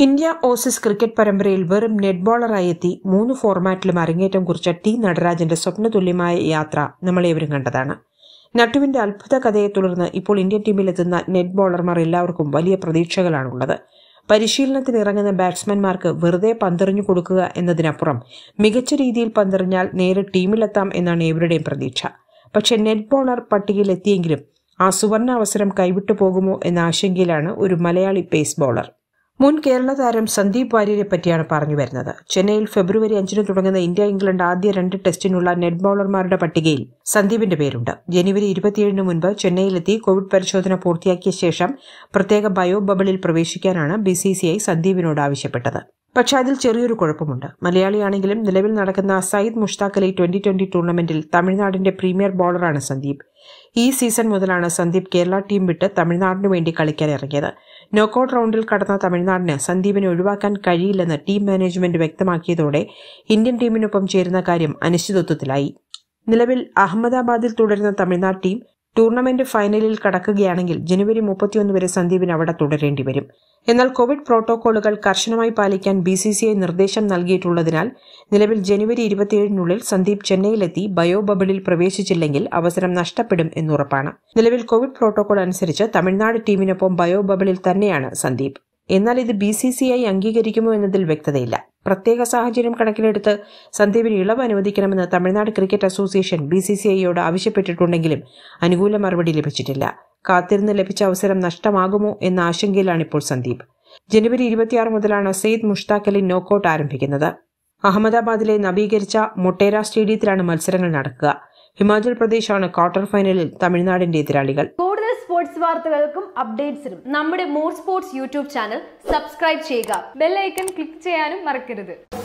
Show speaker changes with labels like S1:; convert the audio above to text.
S1: India Aussies cricket പരമ്പരയിൽ വെറും net ബോളറായി എത്തി മൂന്ന് ഫോർമാറ്റിലും അരങ്ങേറ്റം കുറിച്ച ടി നടരാജന്റെ സ്വപ്നതുല്യമായ യാത്ര നമ്മളേവരും കണ്ടതാണ് നട്ടുവിന്റെ അത്ഭുത കഥയെ തുടർന്ന് ഇപ്പോൾ ഇന്ത്യൻ ടീമിലെത്തുന്ന നെറ്റ് ബോളർമാർ എല്ലാവർക്കും വലിയ പ്രതീക്ഷകളാണുള്ളത് പരിശീലനത്തിന് ഇറങ്ങുന്ന ബാറ്റ്സ്മാൻമാർക്ക് വെറുതെ പന്തെറിഞ്ഞു കൊടുക്കുക എന്നതിനപ്പുറം മികച്ച രീതിയിൽ പന്തെറിഞ്ഞാൽ നേരെ ടീമിലെത്താം എന്നാണ് ഏവരുടെയും പ്രതീക്ഷ പക്ഷേ നെറ്റ് ബോളർ പട്ടികയിലെത്തിയെങ്കിലും ആ സുവർണ അവസരം കൈവിട്ടു പോകുമോ എന്ന ആശങ്കയിലാണ് ഒരു മലയാളി പേസ് ബോളർ മുൻ കേരള താരം സന്ദീപ് വാര്യരെ പറ്റിയാണ് പറഞ്ഞു വരുന്നത് ചെന്നൈയിൽ ഫെബ്രുവരി അഞ്ചിന് തുടങ്ങുന്ന ഇന്ത്യ ഇംഗ്ലണ്ട് ആദ്യ രണ്ട് ടെസ്റ്റിനുള്ള നെറ്റ് ബോളർമാരുടെ പട്ടികയിൽ സന്ദീപിന്റെ പേരുണ്ട് ജനുവരി ഇരുപത്തിയേഴിന് മുൻപ് ചെന്നൈയിലെത്തി കോവിഡ് പരിശോധന പൂർത്തിയാക്കിയ ശേഷം പ്രത്യേക ബയോ ബബിളിൽ പ്രവേശിക്കാനാണ് ബിസിസിഐ സന്ദീപിനോട് ആവശ്യപ്പെട്ടത് പക്ഷെ അതിൽ ചെറിയൊരു കുഴപ്പമുണ്ട് മലയാളിയാണെങ്കിലും നിലവിൽ നടക്കുന്ന സയ്യിദ് മുഷ്താഖ് അലി ട്വന്റി ട്വന്റി ടൂർണമെന്റിൽ തമിഴ്നാടിന്റെ പ്രീമിയർ ബോളറാണ് സന്ദീപ് ഈ സീസൺ മുതലാണ് സന്ദീപ് കേരള ടീം വിട്ട് തമിഴ്നാടിനു വേണ്ടി കളിക്കാൻ ഇറങ്ങിയത് നോക്കൌട്ട് റൗണ്ടിൽ കടന്ന തമിഴ്നാടിന് സന്ദീപിനെ ഒഴിവാക്കാൻ കഴിയില്ലെന്ന് ടീം മാനേജ്മെന്റ് വ്യക്തമാക്കിയതോടെ ഇന്ത്യൻ ടീമിനൊപ്പം ചേരുന്ന കാര്യം അനിശ്ചിതത്വത്തിലായി നിലവിൽ അഹമ്മദാബാദിൽ തുടരുന്ന തമിഴ്നാട് ടീം ടൂർണമെന്റ് ഫൈനലിൽ കടക്കുകയാണെങ്കിൽ ജനുവരി മുപ്പത്തിയൊന്ന് വരെ സന്ദീപിന് അവിടെ തുടരേണ്ടി വരും എന്നാൽ കോവിഡ് പ്രോട്ടോകോളുകൾ കർശനമായി പാലിക്കാൻ ബി സി സി ഐ നിർദ്ദേശം നൽകിയിട്ടുള്ളതിനാൽ നിലവിൽ ജനുവരി ഇരുപത്തിയേഴിനുള്ളിൽ സന്ദീപ് ചെന്നൈയിലെത്തി ബയോ ബബിളിൽ പ്രവേശിച്ചില്ലെങ്കിൽ അവസരം നഷ്ടപ്പെടും എന്നുറപ്പാണ് നിലവിൽ കോവിഡ് പ്രോട്ടോകോൾ അനുസരിച്ച് തമിഴ്നാട് ടീമിനൊപ്പം ബയോ ബബിളിൽ തന്നെയാണ് സന്ദീപ് എന്നാൽ ഇത് ബി സി സി ഐ അംഗീകരിക്കുമോ എന്നതിൽ വ്യക്തതയില്ല പ്രത്യേക സാഹചര്യം കണക്കിലെടുത്ത് സന്ദീപിന് ഇളവ് അനുവദിക്കണമെന്ന് Tamil Nadu cricket association B C C ഐയോട് ആവശ്യപ്പെട്ടിട്ടുണ്ടെങ്കിലും അനുകൂല മറുപടി ലഭിച്ചിട്ടില്ല കാത്തിരുന്ന് ലഭിച്ച അവസരം നഷ്ടമാകുമോ എന്ന ആശങ്കയിലാണ് ഇപ്പോൾ സന്ദീപ് ജനുവരി ഇരുപത്തിയാറ് മുതലാണ് സെയ്ദ് മുഷ്താഖ് അലി നോക്കൌട്ട് ആരംഭിക്കുന്നത് അഹമ്മദാബാദിലെ നവീകരിച്ച മൊട്ടേര സ്റ്റേഡിയത്തിലാണ് മത്സരങ്ങൾ നടക്കുക ഹിമാചൽ പ്രദേശാണ് ക്വാർട്ടർ ഫൈനലിൽ തമിഴ്നാടിന്റെ എതിരാളികൾ
S2: കൂടുതൽ സ്പോർട്സ് വാർത്തകൾക്കും അപ്ഡേറ്റ്സിനും നമ്മുടെ more sports YouTube channel subscribe ചെയ്യുക
S3: ബെല്ലൈക്കൺ ക്ലിക്ക് ചെയ്യാനും മറക്കരുത്